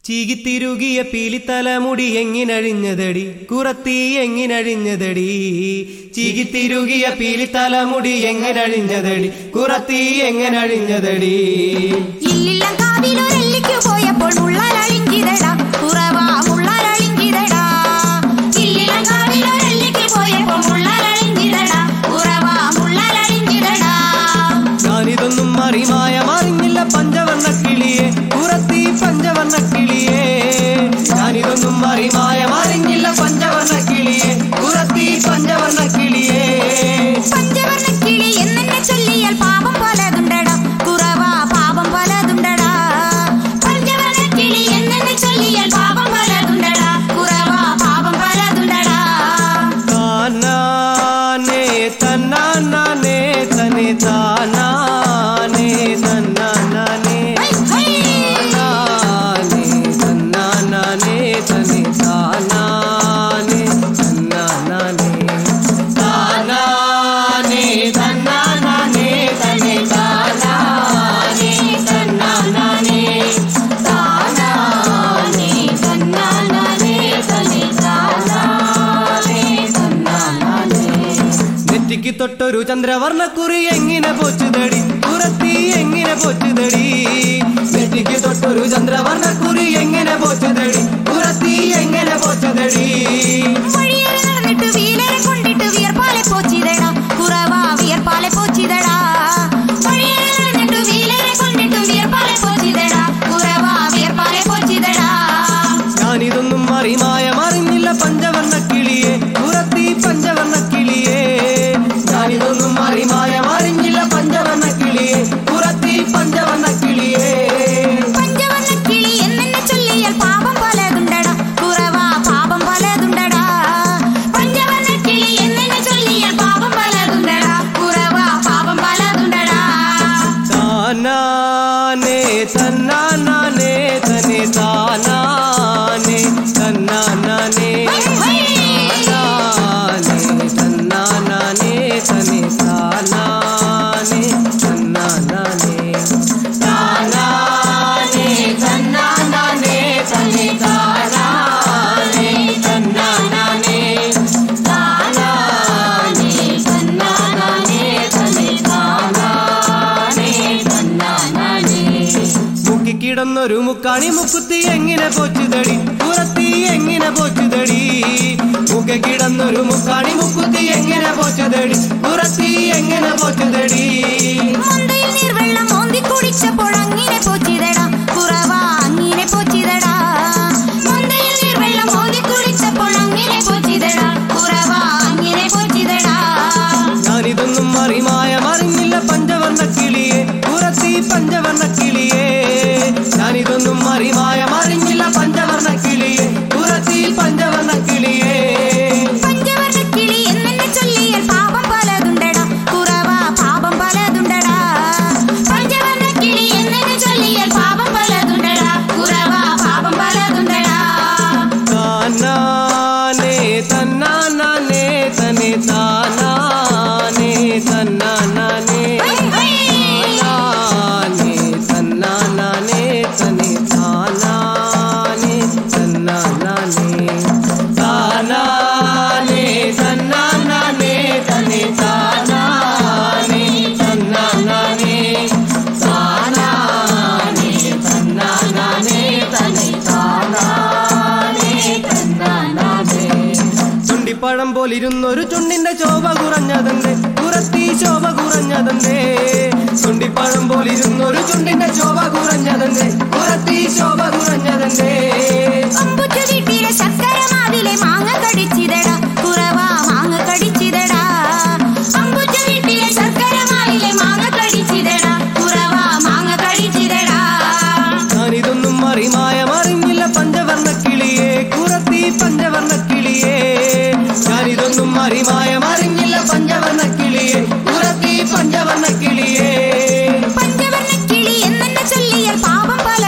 ചീകിത്തിരുകിയ പീലിത്തലമുടി എങ്ങിനഴിഞ്ഞതടി കുറത്തി എങ്ങിനഴിഞ്ഞതടി ചീകിത്തിരുകിയ പീലിത്തലമുടി എങ്ങിനഴിഞ്ഞതടി കുറത്തി എങ്ങനഴിഞ്ഞതടി ഇല്ലില്ലം കാവിലൊരെല്ലിക്കു പോയപ്പോൾ മുള്ളലഴിഞ്ചിതടാ കുറവാ മുള്ളലഴിഞ്ചിതടാ ഇല്ലില്ലം കാവിലൊരെല്ലിക്കു പോയപ്പോൾ മുള്ളലഴിഞ്ചിതടാ കുറവാ മുള്ളലഴിഞ്ചിതടാ ഞാനിതൊന്നും അറിമായ മറിഞ്ഞില്ല പഞ്ചവർണ്ണ കിളിയെ കുറത്തി പഞ്ചവർണ്ണ കിളിയെ ഞാനിതൊന്നും അറിമായ മറിഞ്ഞില്ല പഞ്ചവർണ്ണ കിളിയെ കുറത്തി പഞ്ചവർണ്ണ കിളിയെ പഞ്ചവർണ്ണക്കിളി എന്നെന്നെ ചൊല്ലിയാൽ പാപം പലതുണ്ടടാ കുറവാ പാപം പലതുണ്ടടാ പഞ്ചവർണ്ണക്കിളി എന്നെന്നെ ചൊല്ലിയാൽ പാപം പലതുണ്ടടാ കുറവാ പാപം പലതുണ്ടടാ താനാനേ തന്നാനാനേ തനെ താനാനേ തന്നാനാനേ ഹൈ, ഹൈ. താനാനേ തന്നാനാനേ തനെ താനാനേ തന്നാനാനേ താനാനേ തന്നാനാനേ തനെ താനാനേ തന്നാനാനേ താനാനേ തന്നാനാനേ തനേ താനാനേ തന്നാനാനേ നെറ്റിക്ക് തൊട്ടൊരു ചന്ദ്രവർണ്ണക്കുറി എങ്ങനെ പോച്ചുതടി പുറത്തി എങ്ങനെ പോച്ചുതടി നെറ്റിക്ക് തൊട്ടൊരു ചന്ദ്രവർണ്ണക്കുറി എങ്ങനെ പോച്ചുതടി പുറത്തി എങ്ങനെ പോച്ചുതടി വഴിയേറി നടന്നിട്ട് വീലരെ കൊണ്ടിട്ട് വിയർപ്പാലെ പോച്ചിതടാ കുറവാ വിയർപ്പാലെ പോച്ചിതടാ വഴിയേറി നടന്നിട്ട് വീലരെ കൊണ്ടിട്ട് വിയർപ്പാലെ പോച്ചിതടാ കുറവാ വിയർപ്പാലെ പോച്ചിതടാ ഞാനിതൊന്നും അറിമായ മറിഞ്ഞില്ല പഞ്ചവർണ്ണ കിളിയെ പുറത്തി പഞ്ചവർണ്ണ കിളിയെ ഞാനിതൊന്നും അറിമായ മറിഞ്ഞില്ല പഞ്ചവർണ്ണ കിളിയെ പുറത്തി പഞ്ചവർണ്ണ കിളിയെ പഞ്ചവർണ്ണക്കിളി എന്നെന്നെ ചൊല്ലിയാൽ പാപം പലതുണ്ടടാ കുറവാ പാപം പലതുണ്ടടാ പഞ്ചവർണ്ണക്കിളി എന്നെന്നെ ചൊല്ലിയാൽ പാപം പലതുണ്ടടാ കുറവാ പാപം പലതുണ്ടടാ താനാനേ തന്നാനാനേ തനെ താനാനേ തന്നാനാനേ ഹൈ, താനാനേ തന്നാനാനേ തനെ താനാനേ തന്നാനാനേ താനാനേ തന്നാനാനേ തനെ താനാനേ തന്നാനാനേ താനാനേ തന്നാനാനേ തനേ താനാനേ തന്നാനാനേ മുക്കിക്കിടന്നൊരു മുക്കാണി മുക്കുത്തി എങ്ങനെ പോച്ചുതടി പുറത്തി എങ്ങനെ പോച്ചുതടി മുക്കിക്കിടന്നൊരു മുക്കാണി മുക്കുത്തി എങ്ങനെ പോച്ചുതടി പുറത്തി എങ്ങനെ പോച്ചുതടി മൊന്തയിൽ നീർവെള്ളം മോന്തി കുടിച്ചപ്പോൾ അങ്ങനെ പോച്ചിതടാ കുറവാ അങ്ങനെ പോച്ചിതടാ മൊന്തയിൽ നീർവെള്ളം മോന്തി കുടിച്ചപ്പോൾ അങ്ങനെ പോച്ചിതടാ കുറവാ അങ്ങനെ പോച്ചിതടാ ഞാനിതൊന്നും അറിമായ മറിഞ്ഞില്ല പഞ്ചവർണ്ണ കിളിയെ പുറത്തി പഞ്ചവർണ്ണ കിളിയെ ഞാനിതൊന്നും അറിമായ മറിഞ്ഞില്ല പഞ്ചവർണ്ണ കിളിയെ പുറത്തി പഞ്ചവർണ്ണ കിളിയെ പഞ്ചവർണ്ണക്കിളി എന്നെന്നെ ചൊല്ലിയാൽ പാപം പലതുണ്ടടാ കുറവാ പാപം പലതുണ്ടടാ പഞ്ചവർണ്ണക്കിളി എന്നെന്നെ ചൊല്ലിയാൽ പാപം പലതുണ്ടടാ കുറവാ പാപം പലതുണ്ടടാ താനാനേ തന്നാനാനേ തനെ താനാനേ തന്നാനാനേ ഹൈ, ഹൈ. താനാനേ തന്നാനാനേ തനെ താനാനേ തന്നാനാനേ താനാനേ തന്നാനാനേ തനെ താനാനേ തന്നാനാനേ താനാനേ തന്നാനാനേ തനെ താനാനേ തന്നാനാനേ ചുണ്ടിപ്പഴം പോലിരുന്നൊരു ചുണ്ടിന്റെ ശോഭ കുറഞ്ഞതെന്തേ പുറത്തി ശോഭ കുറഞ്ഞതെന്തേ ചുണ്ടിപ്പഴം പോലിരുന്നൊരു ചുണ്ടിന്റെ ശോഭ കുറഞ്ഞതെന്തേ പുറത്തി ശോഭ കുറഞ്ഞതെന്തേ അമ്പുറ്റ വീട്ടിലെ ശർക്കര മാവിലെ മാങ്ങ കടിച്ചിതടാ കുറവാ മാങ്ങ കടിച്ചിതടാ അമ്പുറ്റ വീട്ടിലെ ശർക്കര മാവിലെ മാങ്ങ കടിച്ചിതടാ കുറവാ മാങ്ങ കടിച്ചിതടാ ഞാനിതൊന്നും അറിമായ മറിഞ്ഞില്ല പഞ്ചവർണ്ണ കിളിയെ കുറത്തി പഞ്ചവർണ്ണ കിളിയെ ഞാനിതൊന്നും അറിമായ മറിഞ്ഞില്ല പഞ്ചവർണ്ണ കിളിയെ കുറത്തി പഞ്ചവർണ്ണ കിളിയെ പഞ്ചവർണ്ണക്കിളി എന്നെന്നെ ചൊല്ലിയാൽ പാപം പല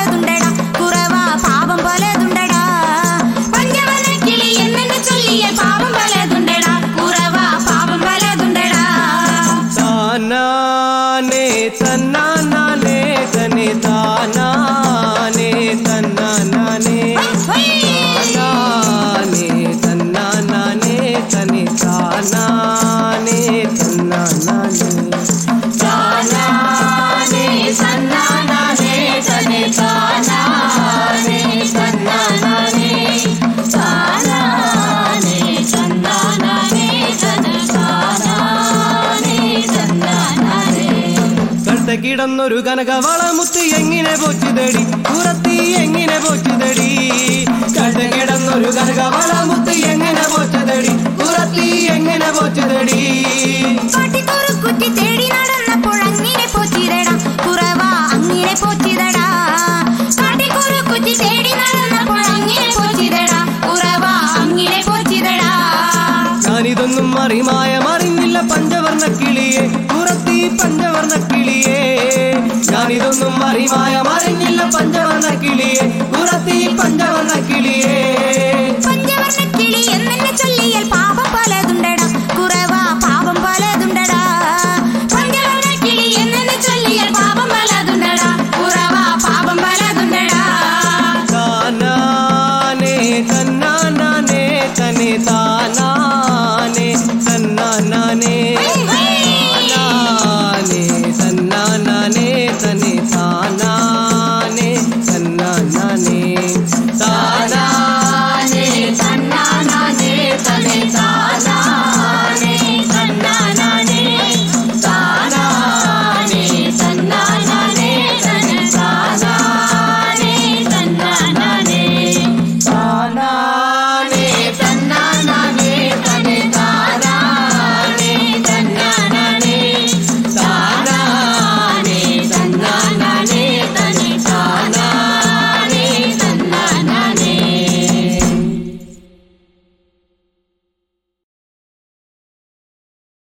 കിടന്നൊരു കനകവളമുത്ത് എങ്ങനെ പോച്ചുതടി പുറത്തി എങ്ങനെ പോച്ചുതടി കണ്ട കിടന്നൊരു കനകവളമുത്ത് എങ്ങനെ പോച്ചതടി പുറത്തി എങ്ങനെ പോച്ചുതടി കാട്ടിക്കൊരു കുറ്റി തേടി നടന്നപ്പോൾ അങ്ങിനെ പോച്ചിതടാ കുറവാ അങ്ങിനെ പോച്ചിതടാ കാട്ടിക്കൊരു കുറ്റി തേടി നടന്നപ്പോൾ അങ്ങിനെ പോച്ചിതടാ കുറവാ അങ്ങിനെ പോച്ചിതടാ ഞാനിതൊന്നും മറിമായ മറിഞ്ഞില്ല പഞ്ചവർണ്ണ കിളിയെ പുറത്തി പഞ്ചവർണ്ണ കിളിയെ ഞാനിതൊന്നും മറിമായ മറിഞ്ഞില്ല പഞ്ചവർണ്ണ കിളിയെ